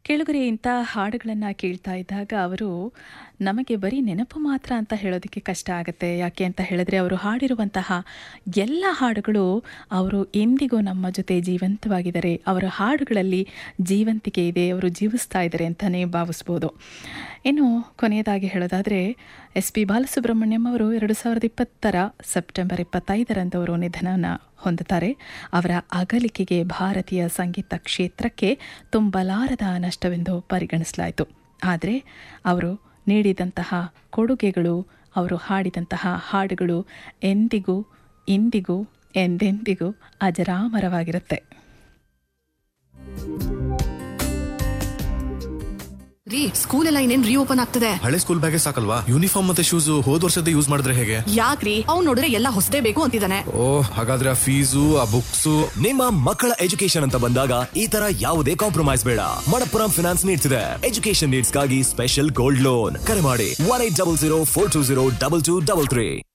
ಕೆಳಗರೆ ಇಂಥ ಹಾಡುಗಳನ್ನು ಕೇಳ್ತಾ ಇದ್ದಾಗ ಅವರು ನಮಗೆ ಬರೀ ನೆನಪು ಮಾತ್ರ ಅಂತ ಹೇಳೋದಕ್ಕೆ ಕಷ್ಟ ಆಗುತ್ತೆ ಯಾಕೆ ಅಂತ ಹೇಳಿದ್ರೆ ಅವರು ಹಾಡಿರುವಂತಹ ಎಲ್ಲ ಹಾಡುಗಳು ಅವರು ಎಂದಿಗೂ ನಮ್ಮ ಜೊತೆ ಜೀವಂತವಾಗಿದ್ದಾರೆ ಅವರ ಹಾಡುಗಳಲ್ಲಿ ಜೀವಂತಿಕೆ ಇದೆ ಅವರು ಜೀವಿಸ್ತಾ ಇದ್ದಾರೆ ಅಂತಲೇ ಭಾವಿಸ್ಬೋದು ಇನ್ನು ಕೊನೆಯದಾಗಿ ಹೇಳೋದಾದರೆ ಎಸ್ ಪಿ ಬಾಲಸುಬ್ರಹ್ಮಣ್ಯಂ ಅವರು ಎರಡು ಸಾವಿರದ ಇಪ್ಪತ್ತರ ಸೆಪ್ಟೆಂಬರ್ ಇಪ್ಪತ್ತೈದರಂದು ಅವರು ನಿಧನನ ಹೊಂದುತ್ತಾರೆ ಅವರ ಅಗಲಿಕೆಗೆ ಭಾರತೀಯ ಸಂಗೀತ ಕ್ಷೇತ್ರಕ್ಕೆ ತುಂಬಲಾರದ ನಷ್ಟವೆಂದು ಪರಿಗಣಿಸಲಾಯಿತು ಆದರೆ ಅವರು ನೀಡಿದಂತಹ ಕೊಡುಗೆಗಳು ಅವರು ಹಾಡಿದಂತಹ ಹಾಡುಗಳು ಎಂದಿಗೂ ಇಂದಿಗೂ ಎಂದೆಂದಿಗೂ ಅಜರಾಮರವಾಗಿರುತ್ತೆ ರೀ ಸ್ಕೂಲ್ ಎಲ್ಲ ಇನ್ನೇನ್ ರೀಓಪನ್ ಆಗ್ತದೆ ಹಳೆ ಸ್ಕೂಲ್ ಬ್ಯಾಗೆ ಸಾಕಲ್ವಾ ಯೂನಿಫಾರ್ಮ್ ಮತ್ತೆ ಶೂಸ್ ಹೋದ್ ವರ್ಷದ ಯೂಸ್ ಮಾಡಿದ್ರೆ ಹೇಗೆ ಯಾಕ್ರಿ ಅವ್ನ್ ನೋಡಿದ್ರೆ ಎಲ್ಲ ಹೊಸದೇ ಬೇಕು ಅಂತಿದ್ದಾನೆ ಓ ಹಾಗಾದ್ರೆ ಆ ಫೀಸು ಆ ಬುಕ್ಸು ನಿಮ್ಮ ಮಕ್ಕಳ ಎಜುಕೇಶನ್ ಅಂತ ಬಂದಾಗ ಈ ತರ ಯಾವುದೇ ಕಾಂಪ್ರಮೈಸ್ ಬೇಡ ಮಣಪ್ಪುರಂ ಫಿನಾನ್ಸ್ ನೀಡ್ತಿದೆ ಎಜುಕೇಶನ್ ನೀಡ್ಸ್ಗಾಗಿ ಸ್ಪೆಷಲ್ ಗೋಲ್ಡ್ ಲೋನ್ ಕರೆ ಮಾಡಿ one eight double zero four two zero double two double three